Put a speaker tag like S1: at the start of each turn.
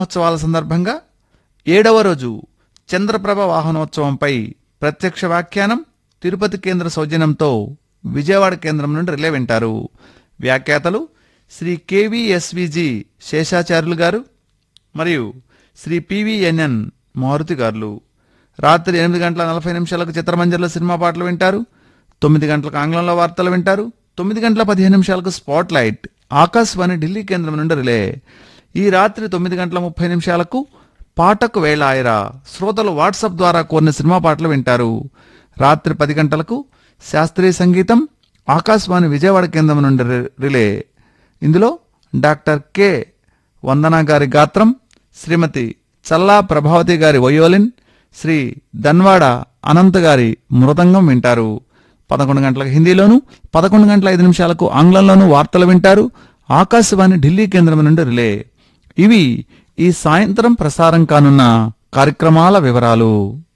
S1: ఉత్సవాల సందర్భంగా ఏడవ రోజు చంద్రప్రభ వాహనోత్సవంపై ప్రత్యక్ష వ్యాఖ్యానం తిరుపతి కేంద్ర సౌజన్యంతో విజయవాడ కేంద్రం నుండి రిలే వింటారు వ్యాఖ్యాతలు శ్రీ కేవీఎస్విజి శేషాచార్యులు గారు మరియు శ్రీ పివిఎన్ఎన్ మారుతి గారులు రాత్రి ఎనిమిది గంటల నలభై నిమిషాలకు చిత్రమంజర్లో సినిమా పాటలు వింటారు తొమ్మిది గంటలకు ఆంగ్లంలో వార్తలు వింటారు తొమ్మిది గంటల పదిహేను నిమిషాలకు స్పాట్ లైట్ ఆకాశవాణి ఢిల్లీ కేంద్రం నుండి రిలే ఈ రాత్రి తొమ్మిది గంటల ముప్పై నిమిషాలకు పాటకు వేళ ఆయరా శ్రోతలు వాట్సాప్ ద్వారా కోరిన సినిమా పాటలు వింటారు రాత్రి పది గంటలకు శాస్త్రీయ సంగీతం ఆకాశవాణి విజయవాడ కేంద్రం నుండి రి- రిలే ఇందులో డాక్టర్ కె వందన గారి గాత్రం శ్రీమతి చల్లా ప్రభావతి గారి వయోలిన్ శ్రీ దన్వాడ అనంత్ గారి మృదంగం వింటారు పదకొండు గంటలకు హిందీలోను పదకొండు గంటల ఐదు నిమిషాలకు ఆంగ్లంలోనూ వార్తలు వింటారు ఆకాశవాణి ఢిల్లీ కేంద్రం నుండి రిలే ఇవి ఈ సాయంత్రం ప్రసారం కానున్న కార్యక్రమాల వివరాలు